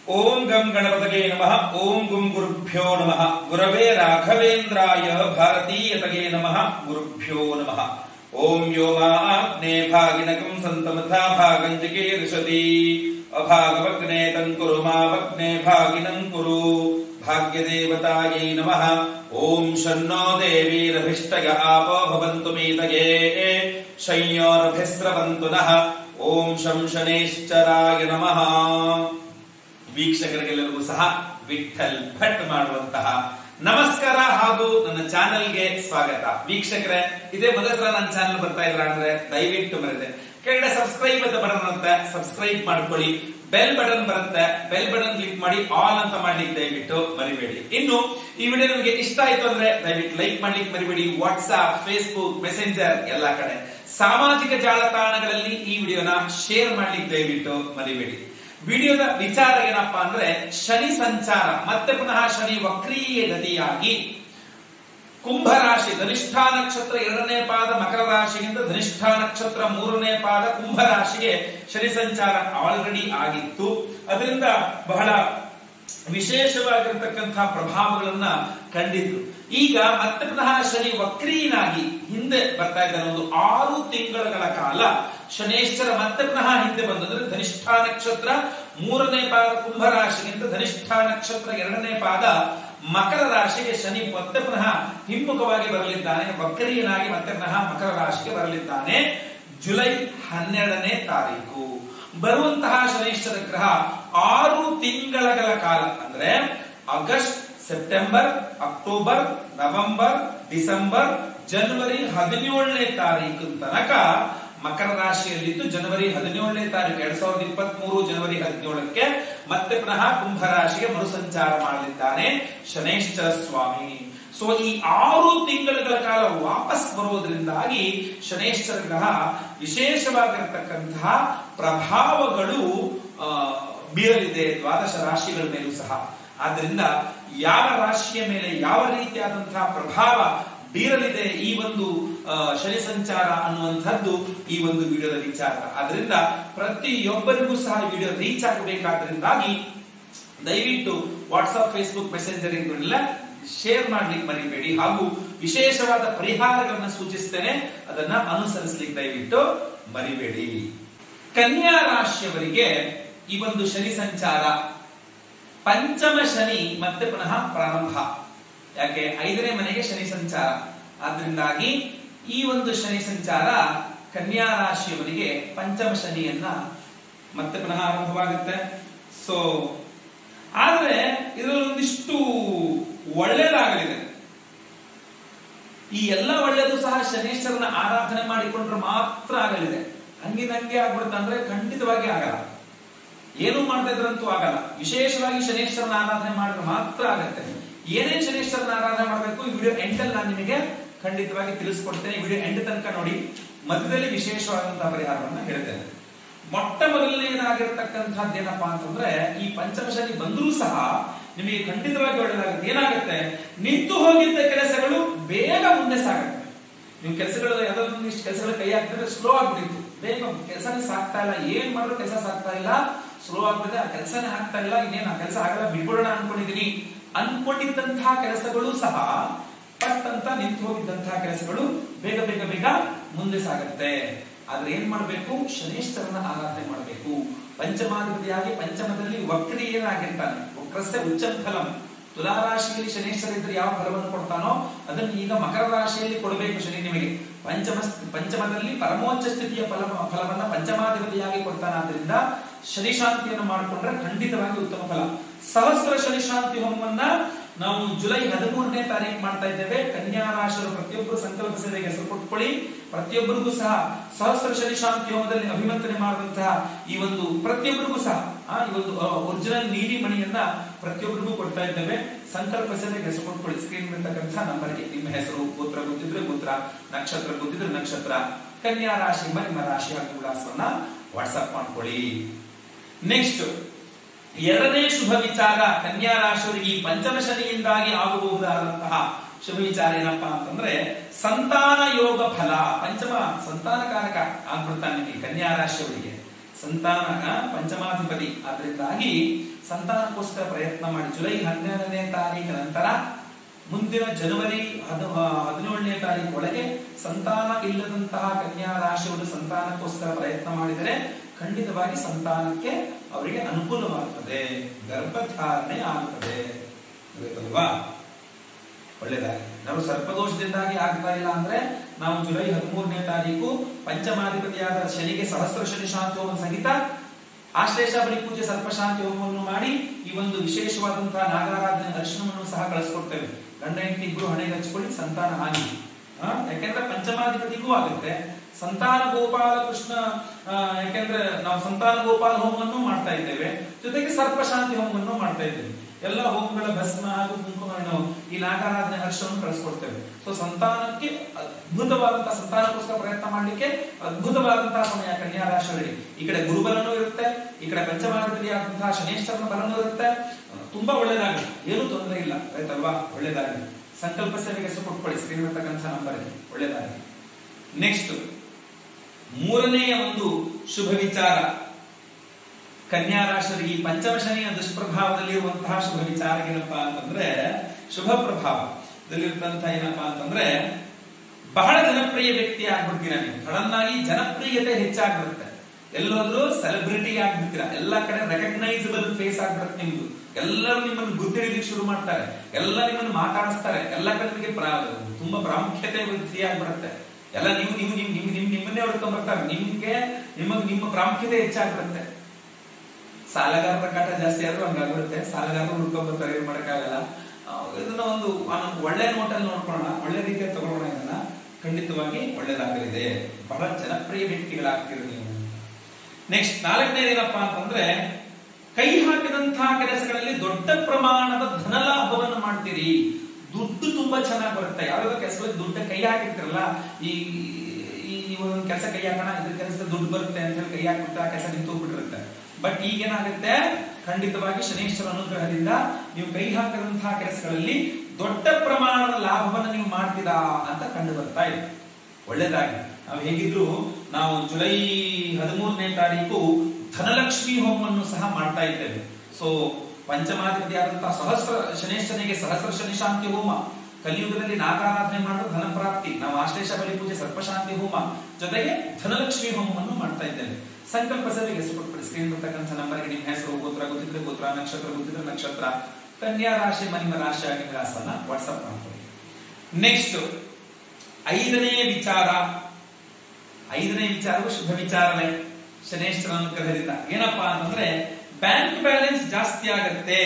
ಓಂ ಗಂ ಗಣಪತಗೆ ನಮಃ ಓಂ ಗುಂ ಗುರುಭ್ಯೋ ನಮಃ ಗುರವೇ ರಾಘವೇಂದ್ರಾಯ ಭಾರತೀಯತಗೆ ನಮಃ ಗುರುಭ್ಯೋ ನಮಃ ಓಂ ಯೋ ಮಾಗ್ನೇ ಭಾಗಿನಕಂ ಸಂತಮಥಾ ಭಾಗಂಜಿಕೆ ಋಷತಿ ಅಭಾಗವಗ್ನೇ ತನ್ಕುರು ಮಾವಗ್ನೇ ಭಾಗಿನಂ ಕುರು ಭಾಗ್ಯದೇವತಾಯೈ ನಮಃ ಓಂ ಶನ್ನೋ ದೇವೀರಭಿಷ್ಟಯ ಆಪೋ ಭವಂತು ಮೀತಯೇ ಶಯ್ಯೋರಭಿಸ್ರವಂತು ನಃ ಓಂ ಶಂ ಶನೇಶ್ಚರಾಯ ನಮಃ ವೀಕ್ಷಕರಿಗೆಲ್ಲರಿಗೂ ಸಹ ವಿಠಲ್ ಭಟ್ ಮಾಡುವಂತಹ ನಮಸ್ಕಾರ ಹಾಗೂ ನನ್ನ ಚಾನೆಲ್ಗೆ ಸ್ವಾಗತ ವೀಕ್ಷಕರೇ ಇದೇ ಮೊದಲ ಸಲ ನನ್ನ ಚಾನೆಲ್ ಬರ್ತಾ ಇದ್ರ ಅಂದ್ರೆ ದಯವಿಟ್ಟು ಬರುತ್ತೆ ಕೆಳಗಡೆ ಸಬ್ಸ್ಕ್ರೈಬ್ ಅಂತ ಬಟನ್ ಅಂತ ಸಬ್ಸ್ಕ್ರೈಬ್ ಮಾಡ್ಕೊಳ್ಳಿ ಬೆಲ್ ಬಟನ್ ಬರುತ್ತೆ ಬೆಲ್ ಬಟನ್ ಕ್ಲಿಕ್ ಮಾಡಿ ಆಲ್ ಅಂತ ಮಾಡ್ಲಿಕ್ಕೆ ದಯವಿಟ್ಟು ಮರಿಬೇಡಿ ಇನ್ನು ಈ ವಿಡಿಯೋ ನಿಮಗೆ ಇಷ್ಟ ಆಯ್ತು ಅಂದ್ರೆ ದಯವಿಟ್ಟು ಲೈಕ್ ಮಾಡ್ಲಿಕ್ಕೆ ಮರಿಬೇಡಿ ವಾಟ್ಸ್ಆಪ್ ಫೇಸ್ಬುಕ್ ಮೆಸೆಂಜರ್ ಎಲ್ಲಾ ಕಡೆ ಸಾಮಾಜಿಕ ಜಾಲತಾಣಗಳಲ್ಲಿ ಈ ವಿಡಿಯೋನ ಶೇರ್ ಮಾಡ್ಲಿಕ್ಕೆ ದಯವಿಟ್ಟು ಮರಿಬೇಡಿ ವಿಡಿಯೋದ ವಿಚಾರ ಏನಪ್ಪಾ ಅಂದ್ರೆ ಶನಿ ಸಂಚಾರ ಮತ್ತೆ ಪುನಃ ಶನಿ ವಕ್ರೀಯ ಗತಿಯಾಗಿ ಕುಂಭರಾಶಿ ಧನಿಷ್ಠಾ ನಕ್ಷತ್ರ ಎರಡನೇ ಪಾದ ಮಕರ ರಾಶಿಗಿಂತ ಧನಿಷ್ಠಾ ನಕ್ಷತ್ರ ಮೂರನೇ ಪಾದ ಕುಂಭರಾಶಿಗೆ ಶನಿ ಸಂಚಾರ ಆಲ್ರೆಡಿ ಆಗಿತ್ತು ಅದರಿಂದ ಬಹಳ ವಿಶೇಷವಾಗಿರತಕ್ಕಂತಹ ಪ್ರಭಾವಗಳನ್ನ ಕಂಡಿದ್ದು ಈಗ ಮತ್ತೆ ಪುನಃ ಶನಿ ವಕ್ರೀನಾಗಿ ಹಿಂದೆ ಬರ್ತಾ ಇದ್ದಾನೆ ಒಂದು ಆರು ತಿಂಗಳ ಕಾಲ ಶನೇಶ್ವರ ಮತ್ತೆ ಪುನಃ ಹಿಂದೆ ಬಂದು ಅಂದ್ರೆ ಧನಿಷ್ಠಾ ನಕ್ಷತ್ರ ಮೂರನೇ ಪಾದ ಕುಂಭರಾಶಿಗಿಂತ ಧನಿಷ್ಠಾ ನಕ್ಷತ್ರ ಎರಡನೇ ಪಾದ ಮಕರ ರಾಶಿಗೆ ಶನಿ ಮತ್ತೆ ಪುನಃ ಹಿಮ್ಮುಖವಾಗಿ ಬರಲಿದ್ದಾನೆ ವಕ್ರೀಯನಾಗಿ ಮತ್ತೆ ಪುನಃ ಮಕರ ರಾಶಿಗೆ ಬರಲಿದ್ದಾನೆ ಜುಲೈ ಹನ್ನೆರಡನೇ ತಾರೀಕು ಬರುವಂತಹ ಶನೇಶ್ವರ ಗ್ರಹ ಆರು ತಿಂಗಳ ಕಾಲ ಅಂದ್ರೆ August September October November December ಜನವರಿ ಹದಿನೇಳನೇ ತಾರೀಕು ತನಕ ಮಕರ ರಾಶಿಯಲ್ಲಿದ್ದು ಜನವರಿ ಹದಿನೇಳನೇ ತಾರೀಕು ಎರಡ್ ಸಾವಿರದ ಇಪ್ಪತ್ತ್ ಮೂರು ಜನವರಿ ಹದಿನೇಳಕ್ಕೆ ಮತ್ತೆ ಪುನಃ ಕುಂಭ ರಾಶಿಗೆ ಮರುಸಂಚಾರ ಮಾಡಲಿದ್ದಾನೆ ಶನೇಶ್ವರ ಸ್ವಾಮಿ ಸೊ ಈ ಆರು ತಿಂಗಳ ಕಾಲ ವಾಪಸ್ ಬರುವುದರಿಂದಾಗಿ ಶನೇಶ್ವರ ಗ್ರಹ ವಿಶೇಷವಾಗಿರತಕ್ಕಂತಹ ಪ್ರಭಾವಗಳು ಬೀರಲಿದೆ ದ್ವಾದಶ ರಾಶಿಗಳ ಮೇಲೂ ಸಹ ಆದ್ರಿಂದ ಯಾವ ರಾಶಿಯ ಮೇಲೆ ಯಾವ ರೀತಿಯಾದಂತಹ ಪ್ರಭಾವ ಬೀರಲಿದೆ ಈ ಒಂದು ಶನಿ ಸಂಚಾರ ಅನ್ನುವಂಥದ್ದು ಈ ಒಂದು ವಿಡಿಯೋದ ವಿಚಾರ ಆದ್ರಿಂದ ಪ್ರತಿಯೊಬ್ಬರಿಗೂ ಸಹ ವಿಡಿಯೋ ರೀಚ್ ಆಗಬೇಕಾದ್ರಿಂದಾಗಿ ದಯವಿಟ್ಟು ವಾಟ್ಸ್ಆಪ್ ಫೇಸ್ಬುಕ್ ಮೆಸೆಂಜರ್ ಎಲ್ಲ ಶೇರ್ ಮಾಡ್ಲಿಕ್ಕೆ ಮರಿಬೇಡಿ ಹಾಗೂ ವಿಶೇಷವಾದ ಪರಿಹಾರಗಳನ್ನ ಸೂಚಿಸ್ತೇನೆ ಅದನ್ನ ಅನುಸರಿಸಲಿಕ್ಕೆ ದಯವಿಟ್ಟು ಮರಿಬೇಡಿ ಕನ್ಯಾ ರಾಶಿಯವರಿಗೆ ಈ ಒಂದು ಶನಿ ಸಂಚಾರ ಪಂಚಮ ಶನಿ ಮತ್ತೆ ಪುನಃ ಪ್ರಾರಂಭ ಯಾಕೆ ಐದನೇ ಮನೆಗೆ ಶನಿ ಸಂಚಾರ ಆದ್ರಿಂದಾಗಿ ಈ ಒಂದು ಶನಿ ಸಂಚಾರ ಕನ್ಯಾ ರಾಶಿಯವರಿಗೆ ಪಂಚಮ ಶನಿಯನ್ನ ಮತ್ತೆ ಪುನಃ ಆರಂಭವಾಗುತ್ತೆ ಸೊ ಆದ್ರೆ ಇದರಲ್ಲಿ ಒಂದಿಷ್ಟು ಒಳ್ಳೇದಾಗಲಿದೆ ಈ ಎಲ್ಲ ಒಳ್ಳೆಯದು ಸಹ ಶನೇಶ್ವರನ ಆರಾಧನೆ ಮಾಡಿಕೊಂಡ್ರೆ ಮಾತ್ರ ಆಗಲಿದೆ ಹಂಗಿನಂಗೆ ಆಗ್ಬಿಡುತ್ತೆ ಅಂದ್ರೆ ಖಂಡಿತವಾಗಿ ಆಗಲ್ಲ ಏನು ಮಾಡ್ತಾ ಇದ್ರಂತೂ ಆಗಲ್ಲ ವಿಶೇಷವಾಗಿ ಶನೇಶ್ವರನ ಆರಾಧನೆ ಮಾಡಿದ್ರೆ ಮಾತ್ರ ಆಗತ್ತೆ ಏನೇ ಶನೇಶ್ವರನ ಆರಾಧನೆ ಮಾಡಬೇಕು ಈ ವಿಡಿಯೋ ಎಂಡಲ್ಲಿ ನಾನು ನಿಮಗೆ ಖಂಡಿತವಾಗಿ ತಿಳಿಸ್ಕೊಡ್ತೇನೆ ವಿಡಿಯೋ ಎಂಡ್ ತನಕ ನೋಡಿ ಮಧ್ಯದಲ್ಲಿ ವಿಶೇಷವಾದಂತಹ ಪರಿಹಾರವನ್ನ ಹೇಳ್ತೇನೆ ಮೊಟ್ಟ ಮೊದಲನೇದಾಗಿರ್ತಕ್ಕಂಥದ್ದು ಏನಪ್ಪಾ ಅಂತಂದ್ರೆ ಈ ಪಂಚಮ ಶನಿ ಬಂದರೂ ಸಹ ನಿಮಗೆ ಖಂಡಿತವಾಗಿ ಒಳ್ಳೆದಾಗುತ್ತೆ ಏನಾಗುತ್ತೆ ನಿಂತು ಹೋಗಿದ್ದ ಕೆಲಸಗಳು ಬೇಗ ಮುಂದೆ ಸಾಗುತ್ತೆ ನೀವು ಕೆಲಸಗಳು ಯಾವ್ದಾದ್ರು ಇಷ್ಟು ಕೆಲಸಗಳ ಕೈ ಹಾಕ್ತಿದ್ರೆ ಸ್ಲೋ ಆಗ್ಬಿಟ್ಟಿತ್ತು ಬೇಗ ಕೆಲಸನೇ ಸಾಕ್ತಾ ಇಲ್ಲ ಏನ್ ಮಾಡಿದ್ರು ಕೆಲಸ ಸಾಕ್ತಾ ಇಲ್ಲ ಸ್ಲೋ ಆಗ್ಬಿಟ್ಟಿದೆ ಆ ಕೆಲಸನೇ ಆಗ್ತಾ ಇಲ್ಲ ಇನ್ನೇನು ಆ ಕೆಲಸ ಆಗಲ್ಲ ಬಿಟ್ಬಿಡೋಣ ಅನ್ಕೊಂಡಿದೀನಿ ಅನ್ಕೊಂಡಿದ್ದಂತಹ ಕೆಲಸಗಳು ಸಹ ಪಟ್ ಅಂತ ನಿಂತು ಹೋಗಿದ್ದಂತಹ ಕೆಲಸಗಳು ಬೇಗ ಬೇಗ ಬೇಗ ಮುಂದೆ ಸಾಗುತ್ತೆ ಆದ್ರೆ ಏನ್ ಮಾಡ್ಬೇಕು ಶನೇಶ್ವರನ ಆರಾಧನೆ ಮಾಡಬೇಕು ಪಂಚಮಾಧಿಪತಿಯಾಗಿ ಪಂಚಮದಲ್ಲಿ ವಕ್ರಿಯನಾಗಿರ್ತಾನೆ ವಕ್ರಸ್ಯ ಉಚ್ಚಂ ಫಲಂ ತುಲಾ ರಾಶಿಯಲ್ಲಿ ಶನೇಶ್ವರ ಇದ್ರೆ ಯಾವ ಫಲವನ್ನು ಕೊಡ್ತಾನೋ ಅದನ್ನು ಈಗ ಮಕರ ರಾಶಿಯಲ್ಲಿ ಕೊಡಬೇಕು ಶನಿ ನಿಮಗೆ ಪಂಚಮ ಪಂಚಮದಲ್ಲಿ ಪರಮೋಚ್ಚ ಸ್ಥಿತಿಯ ಫಲ ಫಲವನ್ನ ಪಂಚಮಾಧಿಪತಿಯಾಗಿ ಕೊಡ್ತಾನಾದ್ರಿಂದ ಶನಿ ಶಾಂತಿಯನ್ನು ಮಾಡಿಕೊಂಡ್ರೆ ಖಂಡಿತವಾಗಿ ಉತ್ತಮ ಫಲ ಸಹಸ್ರ ಶನಿ ಶಾಂತಿ ಹೋಮವನ್ನ ನಾವು ಜುಲೈ ಹದಿಮೂರನೇ ತಾರೀಕು ಮಾಡ್ತಾ ಇದ್ದೇವೆ ಕನ್ಯಾ ರಾಶಿಯವರು ಪ್ರತಿಯೊಬ್ಬರು ಸಂಕಲ್ಪ ಸೇವೆಗೆ ಹೆಸರು ಕೊಟ್ಕೊಳ್ಳಿ ಪ್ರತಿಯೊಬ್ಬರಿಗೂ ಸಹ ಸಹಸ್ರ ಶನಿ ಶಾಂತಿ ಹೋಮದಲ್ಲಿ ಅಭಿಮಂತ್ರಣೆ ಮಾಡುವಂತಹ ಈ ಒಂದು ಪ್ರತಿಯೊಬ್ಬರಿಗೂ ಸಹ ಆ ಈ ಒಂದು ಒರಿಜಿನಲ್ ನೀಲಿ ಮಣಿಯನ್ನ ಪ್ರತಿಯೊಬ್ಬರಿಗೂ ಕೊಡ್ತಾ ಇದ್ದೇವೆ ಸಂಕಲ್ಪ ಸೇವೆಗೆ ಹೆಸರು ಕೊಟ್ಕೊಳ್ಳಿ ಸ್ಕ್ರೀನ್ ಇರ್ತಕ್ಕಂಥ ನಂಬರ್ಗೆ ನಿಮ್ಮ ಹೆಸರು ಗೋತ್ರ ಗೊತ್ತಿದ್ರೆ ಗೋತ್ರ ನಕ್ಷತ್ರ ಗೊತ್ತಿದ್ರೆ ನಕ್ಷತ್ರ ಕನ್ಯಾ ರಾಶಿ ಎಂಬ ನಿಮ್ಮ ರಾಶಿ ಹಾಗೂ ವಿಳಾಸವನ್ನ ವಾಟ್ಸ್ಆಪ್ ಮಾಡ್ಕೊಳ್ಳಿ ನೆಕ್ಸ್ಟ್ ಎರಡನೇ ಶುಭ ವಿಚಾರ ಕನ್ಯಾ ರಾಶಿಯವರಿಗೆ ಈ ಪಂಚಮ ಶನಿಯಿಂದಾಗಿ ಆಗಬಹುದಾದಂತಹ ಶುಭ ವಿಚಾರ ಏನಪ್ಪಾ ಅಂತಂದ್ರೆ ಸಂತಾನ ಯೋಗ ಫಲ ಪಂಚಮ ಸಂತಾನಕಾರಕ ಆಗ್ಬಿಡ್ತಾನೆ ನಿಮಗೆ ಕನ್ಯಾ ರಾಶಿಯವರಿಗೆ ಸಂತಾನ ಆ, ಪಂಚಮಾಧಿಪತಿ ಆದ್ರಿಂದಾಗಿ ಸಂತಾನಕ್ಕೋಸ್ಕರ ಪ್ರಯತ್ನ ಮಾಡಿ ಜುಲೈ ಹನ್ನೆರಡನೇ ತಾರೀಕಿನ ನಂತರ ಮುಂದಿನ ಜನವರಿ ಹದ- ಆ, ಹದಿನೇಳನೇ ತಾರೀಕು ಒಳಗೆ ಸಂತಾನ ಇಲ್ಲದಂತಹ ಕನ್ಯಾ ರಾಶಿಯವರು ಸಂತಾನಕ್ಕೋಸ್ಕರ ಪ್ರಯತ್ನ ಮಾಡಿದರೆ ಖಂಡಿತವಾಗಿ ಸಂತಾನಕ್ಕೆ ಅವರಿಗೆ ಅನುಕೂಲವಾಗುತ್ತದೆ ಗರ್ಭಧಾರಣೆ ಆಗುತ್ತದೆ ಗೊತ್ತಲ್ವಾ ಒಳ್ಳೆದಾಗಿ ನಾವು ಸರ್ಪದೋಷದಿಂದಾಗಿ ಆಗ್ತಾ ಇಲ್ಲ ಅಂದ್ರೆ ನಾವು ಜುಲೈ ಹದಿಮೂರನೇ ತಾರೀಕು ಪಂಚಮಾಧಿಪತಿಯಾದ ಶನಿಗೆ ಸಹಸ್ರ ಶನಿ ಶಾಂತಿ ಹೋಮ ಸಹಿತ ಆಶ್ಲೇಷ ಬಲಿ ಪೂಜೆ ಸರ್ಪಶಾಂತಿ ಹೋಮವನ್ನು ಮಾಡಿ ಈ ಒಂದು ವಿಶೇಷವಾದಂತಹ ನಾಗಾರಾಧನೆ ದರ್ಶನವನ್ನು ಸಹ ಕಳಿಸ್ಕೊಡ್ತೇವೆ ಗಂಡ ಹೆಂಡತಿ ಇಬ್ರು ಹಣೆಗೆ ಹಚ್ಕೊಳ್ಳಿ ಸಂತಾನ ಹಾನಿ ಆ, ಯಾಕೆಂದ್ರೆ ಪಂಚಮಾಧಿಪತಿಗೂ ಆಗುತ್ತೆ ಸಂತಾನ ಗೋಪಾಲ ಕೃಷ್ಣ ಆ, ಯಾಕೆಂದ್ರೆ ನಾವು ಸಂತಾನ ಗೋಪಾಲ ಹೋಮವನ್ನು ಮಾಡ್ತಾ ಇದ್ದೇವೆ ಜೊತೆಗೆ ಸರ್ಪಶಾಂತಿ ಹೋಮವನ್ನು ಮಾಡ್ತಾ ಇದ್ದೇವೆ ಎಲ್ಲ ಹೋಮಗಳ ಭಸ್ಮ ಹಾಗೂ ಕುಂಕುಮವನ್ನು ಈ ನಾಗಾರಾಧನೆ ಹರ್ಷವನ್ನು ಕಳಿಸ್ಕೊಡ್ತೇವೆ ಸೊ ಸಂತಾನಕ್ಕೆ ಅದ್ಭುತವಾದಂತಹ ಸಂತಾನಕ್ಕೋಸ್ಕರ ಪ್ರಯತ್ನ ಮಾಡ್ಲಿಕ್ಕೆ ಅದ್ಭುತವಾದಂತಹ ಸಮಯ ಕನ್ಯಾ ರಾಶಿಯವರಿಗೆ ಈ ಕಡೆ ಗುರುಬಲನೂ ಇರುತ್ತೆ ಈ ಕಡೆ ಪಂಚಮಾಧಿಪತಿಯಾದಂತಹ ಶನೇಶ್ವರನ ಬಲನೂ ಇರುತ್ತೆ ತುಂಬಾ ಒಳ್ಳೇದಾಗಲಿ ಏನೂ ತೊಂದರೆ ಇಲ್ಲ ಆಯ್ತಲ್ವಾ ಒಳ್ಳೇದಾಗಲಿ ಸಂಕಲ್ಪ ಸೇವೆಗೆ ಹೆಸರು ಕೊಟ್ಕೊಳ್ಳಿ ಸ್ಕ್ರೀನ್ ಇರ್ತಕ್ಕಂಥ ನಂಬರ್ ಒಳ್ಳೇದಾಗಲಿ ನೆಕ್ಸ್ಟ್ ಮೂರನೆಯ ಒಂದು ಶುಭ ವಿಚಾರ ಕನ್ಯಾ ರಾಶಿಯವರಿಗೆ ಈ ಪಂಚಮ ಶನಿಯ ದುಷ್ಪ್ರಭಾವದಲ್ಲಿರುವಂತಹ ಶುಭ ವಿಚಾರ ಏನಪ್ಪಾ ಅಂತಂದ್ರೆ ಶುಭ ಪ್ರಭಾವದಲ್ಲಿರುವಂತಹ ಏನಪ್ಪಾ ಅಂತಂದ್ರೆ ಬಹಳ ಜನಪ್ರಿಯ ವ್ಯಕ್ತಿ ಆಗ್ಬಿಡ್ತೀರಾ ನೀವು ಸಡನ್ ಆಗಿ ಜನಪ್ರಿಯತೆ ಹೆಚ್ಚಾಗ್ಬಿಡುತ್ತೆ ಎಲ್ಲೋದ್ರೂ ಸೆಲೆಬ್ರಿಟಿ ಆಗ್ಬಿಡ್ತೀರಾ ಎಲ್ಲ ಕಡೆ ರೆಕಗ್ನೈಸಬಲ್ ಫೇಸ್ ಆಗ್ಬಿಡುತ್ತೆ ನಿಮ್ದು ಎಲ್ಲರೂ ನಿಮ್ಮನ್ನು ಗುರ್ತಿಡಿಲಿಕ್ಕೆ ಶುರು ಮಾಡ್ತಾರೆ ಎಲ್ಲ ನಿಮ್ಮನ್ನು ಮಾತಾಡಿಸ್ತಾರೆ ಎಲ್ಲ ಕಡೆ ನಿಮಗೆ ಪ್ರಾ- ತುಂಬಾ ಪ್ರಾಮುಖ್ಯತೆ ವೃದ್ಧಿ ಆಗ್ಬಿಡುತ್ತೆ ಎಲ್ಲ ನೀವು ನೀವು ನಿಮ್ ನಿಮ್ ನಿಮ್ ನಿಮ್ಮನ್ನೇ ಹುಡ್ಕೊಂಡ್ ಬರ್ತಾರೆ ನಿಮ್ಗೆ ನಿಮಗ್ ನಿಮ್ಮ ಪ್ರಾಮುಖ್ಯತೆ ಹೆಚ್ಚಾಗ್ಬಿಡುತ್ತೆ ಸಾಲಗಾರರ ಕಾಟ ಜಾಸ್ತಿ ಆದ್ರೂ ಹಂಗಾಗ್ಬಿಡುತ್ತೆ ಸಾಲಗಾರರು ಹುಡ್ಕೊಂಡ್ ಬರ್ತಾರೆ ಏನ್ ಮಾಡಕ್ಕಾಗಲ್ಲ ಆ, ಇದನ್ನ ಒಂದು ಆ, ನಾವು ಒಳ್ಳೆ ನೋಟಲ್ಲಿ ನೋಡ್ಕೊಳ್ಳೋಣ ಒಳ್ಳೆ ರೀತಿಯಲ್ಲಿ ತಗೊಳ್ಳೋಣ ಇದನ್ನ ಖಂಡಿತವಾಗಿ ಒಳ್ಳೇದಾಗಲಿದೆ ಬಹಳ ಜನಪ್ರಿಯ ವ್ಯಕ್ತಿಗಳಾಗ್ತೀರಿ ನೀವು ನೆಕ್ಸ್ಟ್ ನಾಲ್ಕನೇದು ಏನಪ್ಪಾ ಅಂತಂದ್ರೆ ಕೈ ಹಾಕಿದಂತಹ ಕೆಲಸಗಳಲ್ಲಿ ದೊಡ್ಡ ಪ್ರಮಾಣದ ಧನಲಾಭವನ್ನು ಮಾಡ್ತೀರಿ ದುಡ್ಡು ತುಂಬಾ ಚೆನ್ನಾಗಿ ಬರುತ್ತೆ ಯಾವ್ಯಾವ ಕೆಲಸದಲ್ಲಿ ದುಡ್ಡ ಕೈ ಹಾಕಿರ್ತಿರಲ್ಲ ಈ ಈ ಒಂದು ಕೆಲಸ ಕೈ ಹಾಕೋಣ ಇದ್ರ ಕೆಲಸದ ದುಡ್ಡು ಬರುತ್ತೆ ಅಂತ ಹೇಳಿ ಕೈ ಹಾಕ್ಬಿಟ್ಟು ಆ ಕೆಲಸ ನಿಂತು ಹೋಗ್ಬಿಟ್ಟಿರುತ್ತೆ ಬಟ್ ಈಗೇನಾಗುತ್ತೆ ಖಂಡಿತವಾಗಿ ಶನೇಶ್ವರ ಅನುಗ್ರಹದಿಂದ ನೀವು ಕೈ ಹಾಕಿದಂತಹ ಕೆಲಸಗಳಲ್ಲಿ ದೊಡ್ಡ ಪ್ರಮಾಣದ ಲಾಭವನ್ನು ನೀವು ಮಾಡ್ತೀರಾ ಅಂತ ಕಂಡು ಬರ್ತಾ ಇದೆ ಒಳ್ಳೇದಾಗಿ ನಾವು ಹೇಗಿದ್ರು ನಾವು ಜುಲೈ ಹದಿಮೂರನೇ ತಾರೀಕು ಧನಲಕ್ಷ್ಮಿ ಹೋಮವನ್ನು ಸಹ ಮಾಡ್ತಾ ಇದ್ದೇವೆ ಸೊ ಪಂಚಮಾಧಿಪತಿಯಾದಂತಹ ಸಹಸ್ರ ಶನೇಶ್ವರನಿಗೆ ಸಹಸ್ರ ಶನಿ ಶಾಂತಿ ಹೋಮ ಕಲಿಯುಗದಲ್ಲಿ ನಾಗಾರಾಧನೆ ಮಾಡಲು ಧನ ಪ್ರಾಪ್ತಿ ನಾವು ಆಶ್ಲೇಷ ಬಲಿ ಪೂಜೆ ಸರ್ಪಶಾಂತಿ ಹೋಮ ಜೊತೆಗೆ ಧನಲಕ್ಷ್ಮಿ ಹೋಮವನ್ನು ಮಾಡ್ತಾ ಇದ್ದೇವೆ ಸಂಕಲ್ಪ ಸಭೆಗೆ ಹೆಸರು ಕೊಟ್ಬಿಡಿ ಸ್ಕ್ರೀನ್ ಬರ್ತಕ್ಕಂಥ ನಂಬರ್ಗೆ ನಿಮ್ಮ ಹೆಸರು ಗೋತ್ರ ಗೊತ್ತಿದ್ರೆ ಗೋತ್ರ ನಕ್ಷತ್ರ ಗೊತ್ತಿದ್ರೆ ನಕ್ಷತ್ರ ಕನ್ಯಾ ರಾಶಿ ನಿಮ್ಮ ರಾಶಿ ಆಗಿ ವಿಳಾಸನ ವಾಟ್ಸ್ಆಪ್ ಮಾಡ್ಕೊಳ್ಳಿ ನೆಕ್ಸ್ಟ್ ಐದನೇ ವಿಚಾರ ಐದನೇ ವಿಚಾರವು ಶುಭ ವಿಚಾರವೇ ಶನೇಶ್ವರ ಅನುಗ್ರಹದಿಂದ ಏನಪ್ಪಾ ಅಂತಂದ್ರೆ ಬ್ಯಾಂಕ್ ಬ್ಯಾಲೆನ್ಸ್ ಜಾಸ್ತಿ ಆಗತ್ತೆ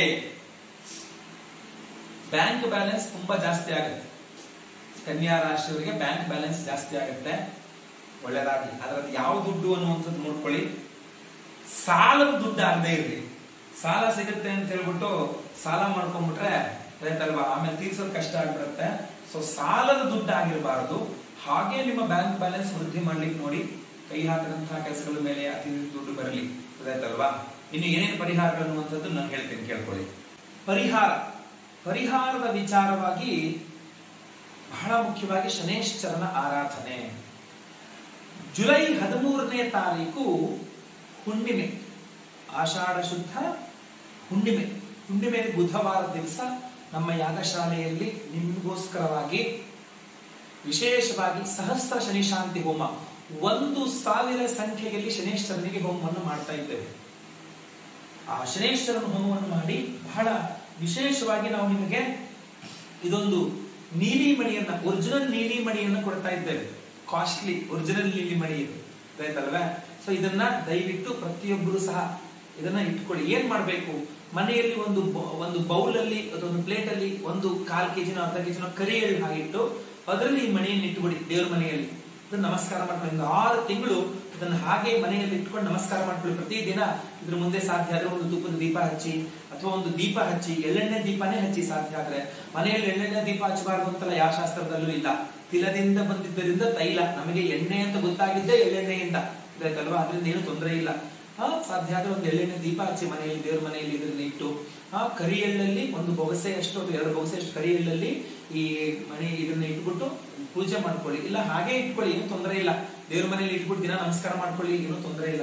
ಬ್ಯಾಂಕ್ ಬ್ಯಾಲೆನ್ಸ್ ತುಂಬಾ ಜಾಸ್ತಿ ಆಗುತ್ತೆ ಕನ್ಯಾ ರಾಶಿಯವರಿಗೆ ಬ್ಯಾಂಕ್ ಬ್ಯಾಲೆನ್ಸ್ ಜಾಸ್ತಿ ಆಗುತ್ತೆ ಒಳ್ಳೇದಾಗಿ ಅದರಲ್ಲಿ ಯಾವ ದುಡ್ಡು ಅನ್ನುವಂಥದ್ದು ನೋಡ್ಕೊಳ್ಳಿ ಸಾಲದ ದುಡ್ಡು ಆಗದೆ ಇರ್ಲಿ ಸಾಲ ಸಿಗುತ್ತೆ ಅಂತ ಹೇಳ್ಬಿಟ್ಟು ಸಾಲ ಮಾಡ್ಕೊಂಡ್ಬಿಟ್ರೆ ಆಯ್ತಲ್ವಾ ಆಮೇಲೆ ತೀರ್ಸೋದು ಕಷ್ಟ ಆಗ್ಬಿಡುತ್ತೆ ಸೊ ಸಾಲದ ದುಡ್ಡು ಆಗಿರಬಾರದು ಹಾಗೆ ನಿಮ್ಮ ಬ್ಯಾಂಕ್ ಬ್ಯಾಲೆನ್ಸ್ ವೃದ್ಧಿ ಮಾಡ್ಲಿಕ್ಕೆ ನೋಡಿ ಕೈ ಹಾಕಿದಂತಹ ಕೆಲಸಗಳ ಮೇಲೆ ಅತಿ ದುಡ್ಡು ಬರಲಿ ಗೊತ್ತಾಯ್ತಲ್ವಾ ಇನ್ನು ಏನೇನು ಪರಿಹಾರಗಳು ಅನ್ನುವಂಥದ್ದು ನಾನು ಹೇಳ್ತೇನೆ ಕೇಳ್ಕೊಳ್ಳಿ ಪರಿಹಾರ ಪರಿಹಾರದ ವಿಚಾರವಾಗಿ ಬಹಳ ಮುಖ್ಯವಾಗಿ ಶನೇಶ್ವರನ ಆರಾಧನೆ ಜುಲೈ ಹದಿಮೂರನೇ ತಾರೀಕು ಹುಣ್ಣಿಮೆ ಆಷಾಢ ಶುದ್ಧ ಹುಣ್ಣಿಮೆ ಹುಣ್ಣಿಮೆ ಬುಧವಾರ ದಿವಸ ನಮ್ಮ ಯಾಗಶಾಲೆಯಲ್ಲಿ ನಿಮಗೋಸ್ಕರವಾಗಿ ವಿಶೇಷವಾಗಿ ಸಹಸ್ರ ಶನಿ ಶಾಂತಿ ಹೋಮ ಒಂದು ಸಾವಿರ ಸಂಖ್ಯೆಯಲ್ಲಿ ಶನೇಶ್ವರನಿಗೆ ಹೋಮವನ್ನು ಮಾಡ್ತಾ ಇದ್ದೇವೆ ಆ ಶನೇಶ್ವರನ ಹೋಮವನ್ನು ಮಾಡಿ ಬಹಳ ವಿಶೇಷವಾಗಿ ನಾವು ನಿಮಗೆ ಇದೊಂದು ನೀಲಿ ಮಣಿಯನ್ನ ಒರಿಜಿನಲ್ ನೀಲಿ ಮಣಿಯನ್ನ ಕೊಡ್ತಾ ಇದ್ದೇವೆ ಕಾಸ್ಟ್ಲಿ ಒರಿಜಿನಲ್ ನೀಲಿ ಮಣಿ ಇದು ಆಯ್ತಲ್ವಾ ಸೊ ಇದನ್ನ ದಯವಿಟ್ಟು ಪ್ರತಿಯೊಬ್ಬರು ಸಹ ಇದನ್ನ ಇಟ್ಕೊಳ್ಳಿ ಏನ್ ಮಾಡ್ಬೇಕು ಮನೆಯಲ್ಲಿ ಒಂದು ಬ- ಒಂದು ಬೌಲ್ ಅಲ್ಲಿ ಅದೊಂದು ಪ್ಲೇಟ್ ಅಲ್ಲಿ ಒಂದು ಕಾಲ್ ಕೆಜಿನೋ ಅರ್ಧ ಕೆಜಿನೋ ಕರಿ ಎಳ್ಳು ಹಾಕಿಟ್ಟು ಅದರಲ್ಲಿ ಈ ಮಣಿಯನ್ನು ಇಟ್ಬಿಡಿ ದೇವ್ರ ಮನೆಯಲ್ಲಿ ಇದನ್ನ ನಮಸ್ಕಾರ ಮಾಡ್ಕೊಳ್ಳಿ ಒಂದು ಆರು ತಿಂಗಳು ಇದನ್ನ ಹಾಗೆ ಮನೆಯಲ್ಲಿ ಇಟ್ಕೊಂಡು ನಮಸ್ಕಾರ ಮಾಡ್ಕೊಳ್ಳಿ ಪ್ರತಿದಿನ ಇದ್ರ ಮುಂದೆ ಸಾಧ್ಯ ಆದ್ರೆ ಒಂದು ತುಪ್ಪದ ದೀಪ ಹಚ್ಚಿ ಅಥವಾ ಒಂದು ದೀಪ ಹಚ್ಚಿ ಎಳ್ಳೆಣ್ಣೆ ದೀಪನೇ ಹಚ್ಚಿ ಸಾಧ್ಯ ಆದ್ರೆ ಮನೆಯಲ್ಲಿ ಎಳ್ಳೆಣ್ಣೆ ದೀಪ ಹಚ್ಚಬಾರ್ದು ಅಂತಲ್ಲ ಯಾವ ಶಾಸ್ತ್ರದಲ್ಲೂ ಇಲ್ಲ ತಿಲದಿಂದ ಬಂದಿದ್ದರಿಂದ ತೈಲ ನಮಗೆ ಎಣ್ಣೆ ಅಂತ ಗೊತ್ತಾಗಿದ್ದೆ ಎಳ್ಳೆಣ್ಣೆಯಿಂದ ಇದಾಯ್ತಲ್ವಾ ಅದರಿಂದ ಏನು ತೊಂದರೆ ಇಲ್ಲ ಆ ಸಾಧ್ಯ ಆದ್ರೆ ಒಂದು ಎಳ್ಳೆಣ್ಣೆ ದೀಪ ಹಚ್ಚಿ ಮನೆಯಲ್ಲಿ ದೇವ್ರ ಮನೆಯಲ್ಲಿ ಇದನ್ನ ಇಟ್ಟು ಆ ಕರಿ ಎಳ್ಳಲ್ಲಿ ಒಂದು ಬೊಗಸೆ ಅಷ್ಟು ಅಥವಾ ಎರಡು ಬೊಗಸೆ ಅಷ್ಟು ಕರಿ ಎಳ್ಳಲ್ಲಿ ಈ ಮನೆ ಇದನ್ನ ಇಟ್ಬಿಟ್ಟು ಪೂಜೆ ಮಾಡ್ಕೊಳ್ಳಿ ಇಲ್ಲ ಹಾಗೆ ಇಟ್ಕೊಳ್ಳಿ ಏನು ತೊಂದರೆ ಇಲ್ಲ ದೇವ್ರ ಮನೆಯಲ್ಲಿ ಇಟ್ಬಿಟ್ಟು ದಿನ ನಮಸ್ಕಾರ ಮಾಡ್ಕೊಳ್ಳಿ ಏನು ತೊಂದರೆ ಇಲ್ಲ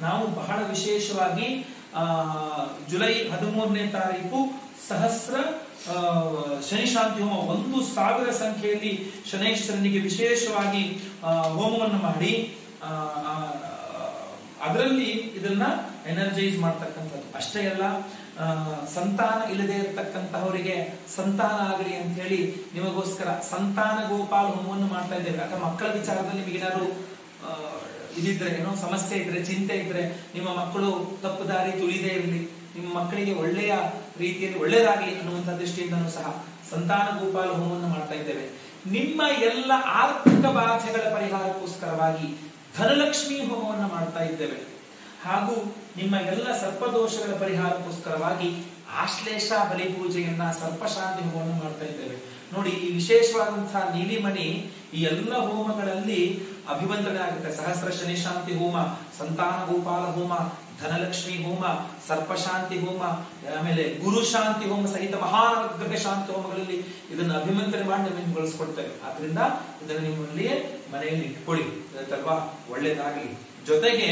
ನಾವು ಬಹಳ ವಿಶೇಷವಾಗಿ ಆ, ಜುಲೈ ಹದಿಮೂರನೇ ತಾರೀಕು ಸಹಸ್ರ ಆ, ಶನಿ ಶಾಂತಿ ಹೋಮ ಒಂದು ಸಾವಿರ ಸಂಖ್ಯೆಯಲ್ಲಿ ಶನೇಶ್ವರನಿಗೆ ವಿಶೇಷವಾಗಿ ಆ, ಹೋಮವನ್ನು ಮಾಡಿ ಆ, ಆ, ಅದರಲ್ಲಿ ಇದನ್ನ ಎನರ್ಜೈಸ್ ಮಾಡ್ತಕ್ಕಂಥದ್ದು ಅಷ್ಟೇ ಅಲ್ಲ ಆ, ಸಂತಾನ ಇಲ್ಲದೆ ಇರತಕ್ಕಂತಹವರಿಗೆ ಸಂತಾನ ಆಗಲಿ ಅಂತ ಹೇಳಿ ನಿಮಗೋಸ್ಕರ ಸಂತಾನ ಗೋಪಾಲ ಹೋಮವನ್ನು ಮಾಡ್ತಾ ಇದ್ದೇವೆ ಯಾಕಂದ್ರೆ ಮಕ್ಕಳ ವಿಚಾರದಲ್ಲಿ ನಿಮಗೇನಾದ್ರು ಆ, ಇದಿದ್ರೆ ಏನೋ ಸಮಸ್ಯೆ ಇದ್ರೆ ಚಿಂತೆ ಇದ್ರೆ ನಿಮ್ಮ ಮಕ್ಕಳು ತಪ್ಪು ದಾರಿ ತುಳಿದೇ ಇರಲಿ ನಿಮ್ಮ ಮಕ್ಕಳಿಗೆ ಒಳ್ಳೆಯ ರೀತಿಯಲ್ಲಿ ಒಳ್ಳೆಯದಾಗಲಿ ಅನ್ನುವಂಥ ದೃಷ್ಟಿಯಿಂದನೂ ಸಹ ಸಂತಾನ ಗೋಪಾಲ ಹೋಮವನ್ನು ಮಾಡ್ತಾ ಇದ್ದೇವೆ ನಿಮ್ಮ ಎಲ್ಲ ಆರ್ಥಿಕ ಬಾಧೆಗಳ ಪರಿಹಾರಕ್ಕೋಸ್ಕರವಾಗಿ ಧನಲಕ್ಷ್ಮಿ ಹೋಮವನ್ನು ಮಾಡ್ತಾ ಇದ್ದೇವೆ ಹಾಗೂ ನಿಮ್ಮ ಎಲ್ಲ ಸರ್ಪದೋಷಗಳ ಪರಿಹಾರಕ್ಕೋಸ್ಕರವಾಗಿ ಆಶ್ಲೇಷ ಬಲಿ ಪೂಜೆಯನ್ನ ಸರ್ಪಶಾಂತಿ ಹೋಮವನ್ನು ಮಾಡ್ತಾ ಇದ್ದೇವೆ ನೋಡಿ ಈ ವಿಶೇಷವಾದಂತಹ ನೀಲಿಮಣಿ ಈ ಎಲ್ಲ ಹೋಮಗಳಲ್ಲಿ ಅಭಿವಂದನೆ ಆಗುತ್ತೆ ಸಹಸ್ರ ಶನಿ ಶಾಂತಿ ಹೋಮ ಸಂತಾನ ಗೋಪಾಲ ಹೋಮ ಧನಲಕ್ಷ್ಮಿ ಹೋಮ ಸರ್ಪಶಾಂತಿ ಹೋಮ ಆಮೇಲೆ ಗುರು ಶಾಂತಿ ಹೋಮ ಸಹಿತ ಮಹಾನಗ್ರಹ ಶಾಂತಿ ಹೋಮಗಳಲ್ಲಿ ಇದನ್ನು ಅಭಿಮಂತ್ರಣೆ ಮಾಡಿ ನಿಮಗೆ ಬಳಸ್ಕೊಡ್ತೇವೆ ಆದ್ರಿಂದ ಇದನ್ನು ನಿಮ್ಮಲ್ಲಿಯೇ ಮನೆಯಲ್ಲಿ ಇಟ್ಕೊಳ್ಳಿ ಗೊತ್ತಲ್ವಾ ಒಳ್ಳೇದಾಗಲಿ ಜೊತೆಗೆ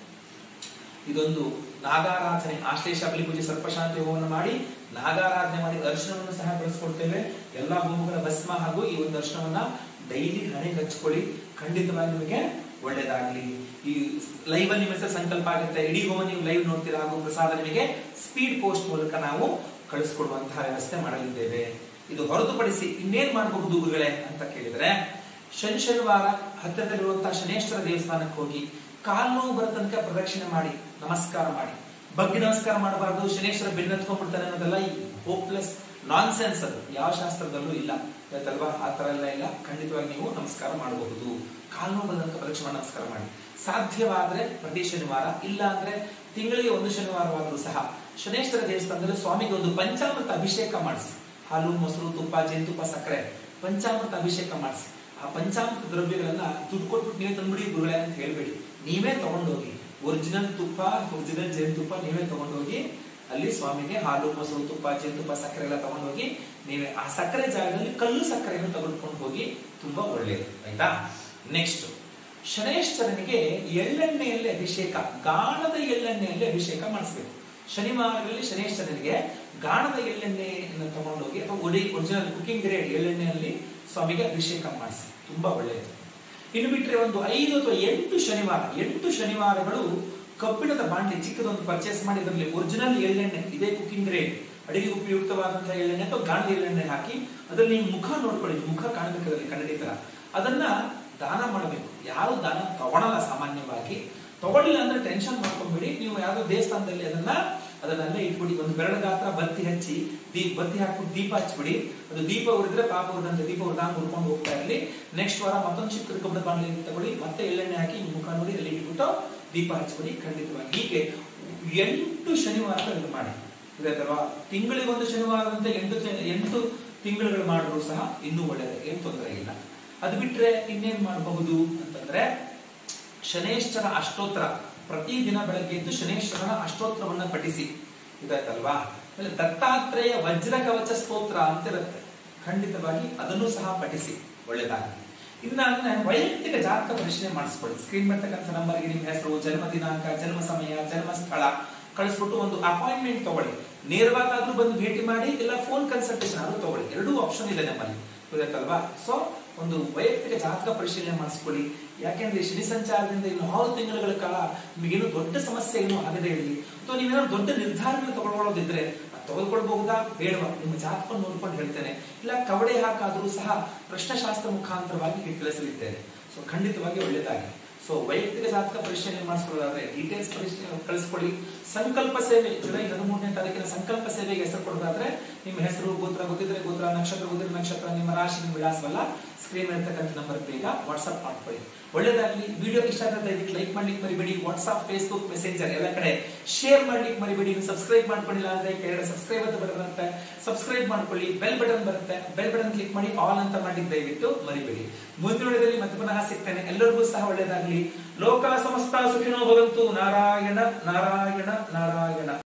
ಇದೊಂದು ನಾಗಾರಾಧನೆ ಆಶ್ಲೇಷ ಬಲಿ ಪೂಜೆ ಸರ್ಪಶಾಂತಿ ಹೋಮವನ್ನು ಮಾಡಿ ನಾಗಾರಾಧನೆ ಮಾಡಿ ದರ್ಶನವನ್ನು ಸಹ ಬಳಸ್ಕೊಡ್ತೇವೆ ಎಲ್ಲಾ ಹೋಮಗಳ ಭಸ್ಮ ಹಾಗೂ ಈ ಒಂದು ದರ್ಶನವನ್ನ ಡೈಲಿ ಹಣೆಗೆ ಹಚ್ಕೊಳ್ಳಿ ಖಂಡಿತವಾಗಿ ನಿಮಗೆ ಒಳ್ಳೇದಾಗ್ಲಿ ಈ ಲೈವ್ ಅಲ್ಲಿ ನಿಮ್ಮ ಹೆಸರು ಸಂಕಲ್ಪ ಆಗುತ್ತೆ ಇಡೀ ಹೋಮ ನೀವು ಲೈವ್ ನೋಡ್ತೀರಾ ಹಾಗೂ ಪ್ರಸಾದ ನಿಮಗೆ ಸ್ಪೀಡ್ ಪೋಸ್ಟ್ ಮೂಲಕ ನಾವು ಕಳಿಸ್ಕೊಡುವಂತಹ ವ್ಯವಸ್ಥೆ ಮಾಡಲಿದ್ದೇವೆ ಇದು ಹೊರತುಪಡಿಸಿ ಇನ್ನೇನ್ ಮಾಡಬಹುದು ಗುರುಗಳೇ ಅಂತ ಕೇಳಿದ್ರೆ ಶನಿ ಶನಿವಾರ ಹತ್ತಿರದಲ್ಲಿರುವಂತಹ ಶನೇಶ್ವರ ದೇವಸ್ಥಾನಕ್ಕೆ ಹೋಗಿ ಕಾಲು ನೋವು ಬರೋ ತನಕ ಪ್ರದಕ್ಷಿಣೆ ಮಾಡಿ ನಮಸ್ಕಾರ ಮಾಡಿ ಬಗ್ಗೆ ನಮಸ್ಕಾರ ಮಾಡಬಾರ್ದು ಶನೇಶ್ವರ ಬೆನ್ನತ್ಕೊಂಡ್ಬಿಡ್ತಾನೆ ಅನ್ನೋದೆಲ್ಲ ಈ ಹೋಪ್ಲೆಸ್ ನಾನ್ ಸೆನ್ಸ್ ಅದು ಯಾವ ಶಾಸ್ತ್ರದಲ್ಲೂ ಇಲ್ಲ ಗೊತ್ತಲ್ವಾ ಆ ತರ ಎಲ್ಲ ಇಲ್ಲ ಖಂಡಿತವಾಗಿ ನೀವು ನಮಸ್ಕಾರ ಮಾಡಬಹುದು ಕಾಲು ನೋವು ಬಂದ ತನಕ ಪ್ರದಕ್ಷಿಣೆ ಮಾಡಿ ನಮಸ್ಕಾರ ಮಾಡಿ ಸಾಧ್ಯವಾದ್ರೆ ಪ್ರತಿ ಶನಿವಾರ ಇಲ್ಲ ಅಂದ್ರೆ ತಿಂಗಳಿಗೆ ಒಂದು ಶನಿವಾರವಾದರೂ ಸಹ ಶನೇಶ್ವರ ದೇವಸ್ಥಾನದಲ್ಲಿ ಸ್ವಾಮಿಗೆ ಒಂದು ಪಂಚಾಮೃತ ಅಭಿಷೇಕ ಮಾಡಿಸಿ ಹಾಲು ಮೊಸರು ತುಪ್ಪ ಜೇನುತುಪ್ಪ ಸಕ್ಕರೆ ಪಂಚಾಮೃತ ಅಭಿಷೇಕ ಮಾಡಿಸಿ ಆ ಪಂಚಾಮೃತ ದ್ರವ್ಯಗಳನ್ನ ದುಡ್ಡು ಕೊಟ್ಬಿಟ್ಟು ನೀವೇ ತಂದ್ಬಿಡಿ ಗುರುಗಳೇ ಅಂತ ಹೇಳ್ಬೇಡಿ ನೀವೇ ತಗೊಂಡೋಗಿ ಒರಿಜಿನಲ್ ತುಪ್ಪ ಒರಿಜಿನಲ್ ಜೇನುತುಪ್ಪ ನೀವೇ ತಗೊಂಡೋಗಿ ಅಲ್ಲಿ ಸ್ವಾಮಿಗೆ ಹಾಲು ಮೊಸರು ತುಪ್ಪ ಜೇನುತುಪ್ಪ ಸಕ್ಕರೆ ಎಲ್ಲ ತಗೊಂಡೋಗಿ ನೀವೇ ಆ ಸಕ್ಕರೆ ಜಾಗದಲ್ಲಿ ಕಲ್ಲು ಸಕ್ಕರೆಯನ್ನು ತೆಗೆದುಕೊಂಡು ಹೋಗಿ ತುಂಬಾ ಒಳ್ಳೆಯದು ಆಯ್ತಾ ನೆಕ್ಸ್ಟ್ ಶನೇಶ್ವರನಿಗೆ ಎಳ್ಳೆಣ್ಣೆಯಲ್ಲಿ ಅಭಿಷೇಕ ಗಾಣದ ಎಳ್ಳೆಣ್ಣೆಯಲ್ಲಿ ಅಭಿಷೇಕ ಮಾಡಿಸ್ಬೇಕು ಶನಿವಾರಗಳಲ್ಲಿ ಶನೇಶ್ವರನಿಗೆ ಗಾಣದ ಎಳ್ಳೆಣ್ಣೆಯನ್ನು ತಗೊಂಡೋಗಿ ಅಥವಾ ಒಡಿ ಒರಿಜಿನಲ್ ಕುಕಿಂಗ್ ಗ್ರೇಡ್ ಎಳ್ಳೆಣ್ಣೆಯಲ್ಲಿ ಸ್ವಾಮಿಗೆ ಅಭಿಷೇಕ ಮಾಡಿಸಿ ತುಂಬಾ ಒಳ್ಳೆಯದು ಇನ್ನು ಬಿಟ್ರೆ ಒಂದು ಐದು ಅಥವಾ ಎಂಟು ಶನಿವಾರ ಎಂಟು ಶನಿವಾರಗಳು ಕಬ್ಬಿಣದ ಬಾಂಡ್ಲಿ ಚಿಕ್ಕದೊಂದು ಪರ್ಚೇಸ್ ಮಾಡಿ ಅದರಲ್ಲಿ ಒರಿಜಿನಲ್ ಎಳ್ಳೆಣ್ಣೆ ಇದೇ ಕುಕಿಂಗ್ ಗ್ರೇಡ್ ಅಡಿಗೆ ಉಪಯುಕ್ತವಾದಂತಹ ಎಳ್ಳೆಣ್ಣೆ ಅಥವಾ ಗಾಂಧಿ ಎಳ್ಳೆಣ್ಣೆ ಹಾಕಿ ಅದರಲ್ಲಿ ನೀವು ಮುಖ ನೋಡ್ಕೊಳ್ಳಿ ಮುಖ ಕಾಣಬೇಕು ಅದರಲ್ಲಿ ಕನ್ನಡಿ ತರ ಅದನ್ನ ದಾನ ಮಾಡಬೇಕು ಯಾರು ದಾನ ತಗೊಳಲ್ಲ ಸಾಮಾನ್ಯವಾಗಿ ತಗೊಳ್ಳಿಲ್ಲ ಅಂದ್ರೆ ಟೆನ್ಷನ್ ಮಾಡ್ಕೊಂಡ್ಬಿಡಿ ನೀವು ಯಾವ್ದೋ ದೇವಸ್ಥಾನದಲ್ಲಿ ಅದನ್ನ ಅದನ್ನಲ್ಲೇ ಇಟ್ಬಿಡಿ ಒಂದು ಬೆರಳ ಗಾತ್ರ ಬತ್ತಿ ಹಚ್ಚಿ ದೀಪ ಬತ್ತಿ ಹಾಕ್ಬಿಟ್ಟು ದೀಪ ಹಚ್ಬಿಡಿ ಅದು ದೀಪ ಉರಿದ್ರೆ ಪಾಪ ಉರಿದಂತೆ ದೀಪ ಉರಿದಾಗ ಉರ್ಕೊಂಡು ಹೋಗ್ತಾ ಇರಲಿ ನೆಕ್ಸ್ಟ್ ವಾರ ಮತ್ತೊಂದು ಚಿಕ್ಕ ಕಬ್ಬಣ ಬಾಣಲಿ ತಗೊಳ್ಳಿ ಮತ್ತೆ ಎಳ್ಳೆಣ್ಣೆ ಹಾಕಿ ಈ ಮುಖ ನೋಡಿ ಅಲ್ಲಿ ಇಟ್ಬಿಟ್ಟು ದೀಪ ಹಚ್ಬಿಡಿ ಖಂಡಿತವಾಗಿ ಹೀಗೆ ಎಂಟು ಶನಿವಾರ ಇದು ಮಾಡಿ ಗೊತ್ತಾಯ್ತಲ್ವಾ ತಿಂಗಳಿಗೆ ಒಂದು ಶನಿವಾರದಂತೆ ಎಂಟು ಶ- ಎಂಟು ತಿಂಗಳುಗಳು ಮಾಡಿದ್ರು ಸಹ ಇನ್ನೂ ಒಳ್ಳೆಯದು ಏನು ತೊಂದರೆ ಇಲ್ಲ ಅದು ಬಿಟ್ರೆ ಇನ್ನೇನ್ ಮಾಡಬಹುದು ಅಂತಂದ್ರೆ ಶನೇಶ್ವರ ಅಷ್ಟೋತ್ರ ಪ್ರತಿದಿನ ಬೆಳಗ್ಗೆ ಎದ್ದು ಶನೇಶ್ವರನ ಅಷ್ಟೋತ್ರವನ್ನ ಪಠಿಸಿ ಇದಾಯ್ತಲ್ವಾ ಆಮೇಲೆ ದತ್ತಾತ್ರೇಯ ವಜ್ರ ಕವಚ ಸ್ತೋತ್ರ ಅಂತ ಇರುತ್ತೆ ಖಂಡಿತವಾಗಿ ಅದನ್ನು ಸಹ ಪಠಿಸಿ ಒಳ್ಳೆದಾಗಲಿ ಇನ್ನ ನಾನು ವೈಯಕ್ತಿಕ ಜಾತಕ ಪರಿಶೀಲನೆ ಮಾಡಿಸ್ಕೊಳ್ಳಿ ಸ್ಕ್ರೀನ್ ಬರ್ತಕ್ಕಂಥ ನಂಬರ್ಗೆ ನಿಮ್ಮ ಹೆಸರು ಜನ್ಮ ದಿನಾಂಕ ಜನ್ಮ ಸಮಯ ಜನ್ಮ ಸ್ಥಳ ಕಳಿಸ್ಬಿಟ್ಟು ಒಂದು ಅಪಾಯಿಂಟ್ಮೆಂಟ್ ತಗೊಳ್ಳಿ ನೇರವಾಗಾದ್ರೂ ಬಂದು ಭೇಟಿ ಮಾಡಿ ಇಲ್ಲ ಫೋನ್ ಕನ್ಸಲ್ಟೇಷನ್ ಆದ್ರೂ ತಗೊಳ್ಳಿ ಎರಡೂ ಆಪ್ಷನ್ ಇದೆ ನಮ್ಮಲ್ಲಿ ಗೊತ್ತಾಯ್ತಲ್ವಾ ಸೊ ಒಂದು ವೈಯಕ್ತಿಕ ಜಾತಕ ಪರಿಶೀಲನೆ ಮಾಡಿಸ್ಕೊಳ್ಳಿ ಯಾಕೆಂದ್ರೆ ಶನಿ ಸಂಚಾರದಿಂದ ಇನ್ನು ಆರು ತಿಂಗಳುಗಳ ಕಾಲ ನಿಮಗೇನು ದೊಡ್ಡ ಸಮಸ್ಯೆ ಏನು ಆಗದೇ ಇರಲಿ ಅಥವಾ ನೀವೇನಾದ್ರು ದೊಡ್ಡ ನಿರ್ಧಾರಗಳು ತಗೊಳ್ಕೊಳ್ಳೋದಿದ್ರೆ ಅದ್ ತೆಗೆದುಕೊಳ್ಬಹುದಾ ಬೇಡವಾ ನಿಮ್ಮ ಜಾತಕವನ್ನು ನೋಡ್ಕೊಂಡು ಹೇಳ್ತೇನೆ ಇಲ್ಲ ಕವಡೆ ಹಾಕಾದ್ರೂ ಸಹ ಪ್ರಶ್ನಶಾಸ್ತ್ರ ಮುಖಾಂತರವಾಗಿ ತಿಳಿಸಲಿದ್ದೇನೆ ಸೊ ಖಂಡಿತವಾಗಿ ಒಳ್ಳೆಯದಾಗಿ ಸೊ ವೈಯಕ್ತಿಕ ಜಾತಕ ಪರಿಶೀಲನೆ ಮಾಡಿಸ್ಕೊಳ್ಳೋದಾದ್ರೆ ಡೀಟೇಲ್ಸ್ ಪರಿಶೀಲನೆ ಕಳಿಸ್ಕೊಳ್ಳಿ ಸಂಕಲ್ಪ ಸೇವೆ ಜುಲೈ ಹದಿಮೂರನೇ ತಾರೀಕಿನ ಸಂಕಲ್ಪ ಸೇವೆಗೆ ಹೆಸರು ಕೊಡೋದಾದ್ರೆ ನಿಮ್ಮ ಹೆಸರು ಗೋತ್ರ ಗೊತ್ತಿದ್ರೆ ಗೋತ್ರ ನಕ್ಷತ್ರ ಗೊತ್ತಿದ್ರೆ ನಕ್ಷತ್ರ ನಿಮ್ಮ ರಾಶಿ ನಿಮ್ಮ ವಿಳಾಸವಲ್ಲ ಸ್ಕ್ರೀನ್ ಇರ್ತಕ್ಕಂಥ ನಂಬರ್ ಬೇಗ ವಾಟ್ಸ್ಆಪ್ ಮಾಡ್ಕೊಳ್ಳಿ ಒಳ್ಳೇದಾಗ್ಲಿ ವಿಡಿಯೋ ಇಷ್ಟ ಆದ್ರೆ ದಯವಿಟ್ಟು ಲೈಕ್ ಮಾಡ್ಲಿಕ್ಕೆ ಮರಿಬೇಡಿ ವಾಟ್ಸ್ಆಪ್ ಫೇಸ್ಬುಕ್ ಮೆಸೆಂಜರ್ ಎಲ್ಲ ಕಡೆ ಶೇರ್ ಮಾಡ್ಲಿಕ್ಕೆ ಮರಿಬೇಡಿ ಸಬ್ಸ್ಕ್ರೈಬ್ ಮಾಡ್ಕೊಂಡಿಲ್ಲ ಅಂದ್ರೆ ಕೆಳಗಡೆ ಸಬ್ಸ್ಕ್ರೈಬ್ ಅಂತ ಬರುತ್ತೆ ಸಬ್ಸ್ಕ್ರೈಬ್ ಮಾಡ್ಕೊಳ್ಳಿ ಬೆಲ್ ಬಟನ್ ಬರುತ್ತೆ ಬೆಲ್ ಬಟನ್ ಕ್ಲಿಕ್ ಮಾಡಿ ಆಲ್ ಅಂತ ಮಾಡ್ಲಿಕ್ಕೆ ದಯವಿಟ್ಟು ಮರಿಬೇಡಿ ಮುಂದಿನ ವಿಡಿಯೋದಲ್ಲಿ ಮತ್ತೆ ಪುನಃ ಸಿಗ್ತೇನೆ ಎಲ್ಲರಿಗೂ ಸಹ ಒಳ್ಳೇದಾಗ್ಲಿ ಲೋಕ ಸಮಸ್ತ ಸುಖಿನೋ ಭವಂತು ನಾರಾಯಣ ನಾರಾಯಣ ನಾರಾಯಣ